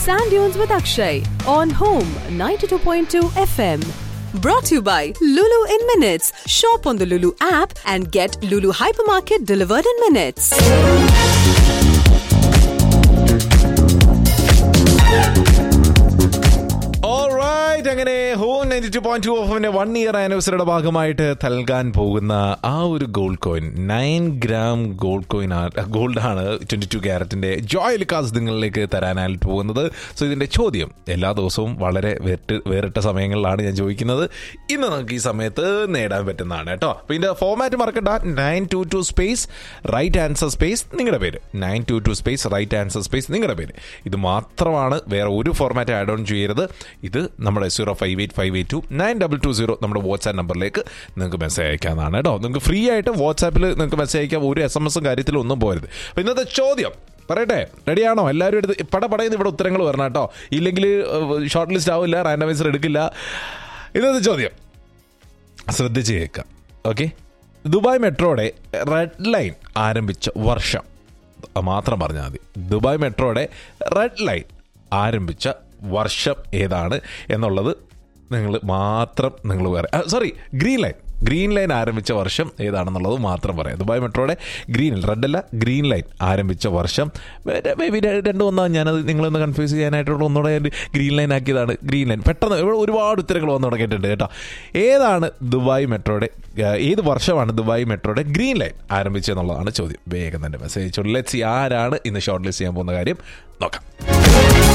Sand Dunes with Akshay on Home 92.2 FM. Brought to you by Lulu in Minutes. Shop on the Lulu app and get Lulu Hypermarket delivered in minutes. Alright, അങ്ങനെ home ninety two point two ഓഫിന്റെ one year ആനിവേഴ്സറിയുടെ ഭാഗമായിട്ട് നൽകാൻ പോകുന്ന ആ ഒരു gold coin nine gram gold coin gold ആണ് twenty two ക്യാരറ്റിന്റെ ജോയൽ കാസ് നിങ്ങളിലേക്ക് തരാനായിട്ട് പോകുന്നത് സോ ഇതിന്റെ ചോദ്യം എല്ലാ ദിവസവും വളരെ വേറിട്ട് വേറിട്ട സമയങ്ങളിലാണ് ഞാൻ ചോദിക്കുന്നത് ഇന്ന് നമുക്ക് ഈ സമയത്ത് നേടാൻ പറ്റുന്നതാണ് കേട്ടോ അപ്പൊ ഇതിന്റെ ഫോമാറ്റ് മറക്കണ്ട nine two two space right answer space നിങ്ങളുടെ പേര് nine two two space right answer space നിങ്ങളുടെ പേര് ഇത് മാത്രമാണ് വേറെ ഒരു ഫോർമാറ്റ് ആഡ് ഓൺ ചെയ്യരുത് ഇത് നമ്മുടെ zero five eight five eight two nine double two zero നമ്മുടെ വാട്സാപ്പ് നമ്പറിലേക്ക് നിങ്ങൾക്ക് മെസ്സേജ് അയക്കാവുന്നതാണ് കേട്ടോ നിങ്ങൾക്ക് ഫ്രീ ആയിട്ട് വാട്സാപ്പിൽ നിങ്ങൾക്ക് മെസ്സേജ് അയക്കാം ഒരു എസ് എം എസും കാര്യത്തിലും ഒന്നും പോരുത് അപ്പോൾ ഇന്നത്തെ ചോദ്യം പറയട്ടെ റെഡിയാണോ എല്ലാവരും എടുത്ത് പട പടയുന്ന ഇവിടെ ഉത്തരങ്ങൾ വരണം കേട്ടോ ഇല്ലെങ്കിൽ ഷോർട്ട് ലിസ്റ്റ് ആവില്ല റാൻഡമൈസർ എടുക്കില്ല ഇന്നത്തെ ചോദ്യം ശ്രദ്ധിച്ച് കേൾക്കാം okay Dubai metro red line ആരംഭിച്ച വർഷം മാത്രം പറഞ്ഞാൽ മതി ദുബായ് മെട്രോയുടെ റെഡ് ലൈൻ ആരംഭിച്ച വർഷം ഏതാണ് എന്നുള്ളത് നിങ്ങൾ മാത്രം നിങ്ങൾ പറയാം sorry green line green line ആരംഭിച്ച വർഷം ഏതാണെന്നുള്ളത് മാത്രം പറയാം ദുബായ് മെട്രോയുടെ ഗ്രീൻ റെഡ് അല്ല ഗ്രീൻ ലൈൻ ആരംഭിച്ച വർഷം മേ ബി രണ്ടും ഒന്നാണ് ഞാനത് നിങ്ങളൊന്ന് കൺഫ്യൂസ് ചെയ്യാനായിട്ടുള്ള ഒന്നുകൂടെ ഞാൻ ഗ്രീൻ ലൈൻ ആക്കിയതാണ് ഗ്രീൻ ലൈൻ പെട്ടെന്ന് ഇവിടെ ഒരുപാട് ഉത്തരങ്ങൾ വന്നു തുടങ്ങിയിട്ടുണ്ട് കേട്ടോ ഏതാണ് ദുബായ് മെട്രോയുടെ ഏത് വർഷമാണ് ദുബായ് മെട്രോയുടെ ഗ്രീൻ ലൈൻ ആരംഭിച്ചതെന്നുള്ളതാണ് ചോദ്യം വേഗം തന്നെ മെസ്സേജ് ലെറ്റ്സ് ആരാണ് ഇന്ന് ഷോർട്ട് ലിസ്റ്റ് ചെയ്യാൻ പോകുന്ന കാര്യം നോക്കാം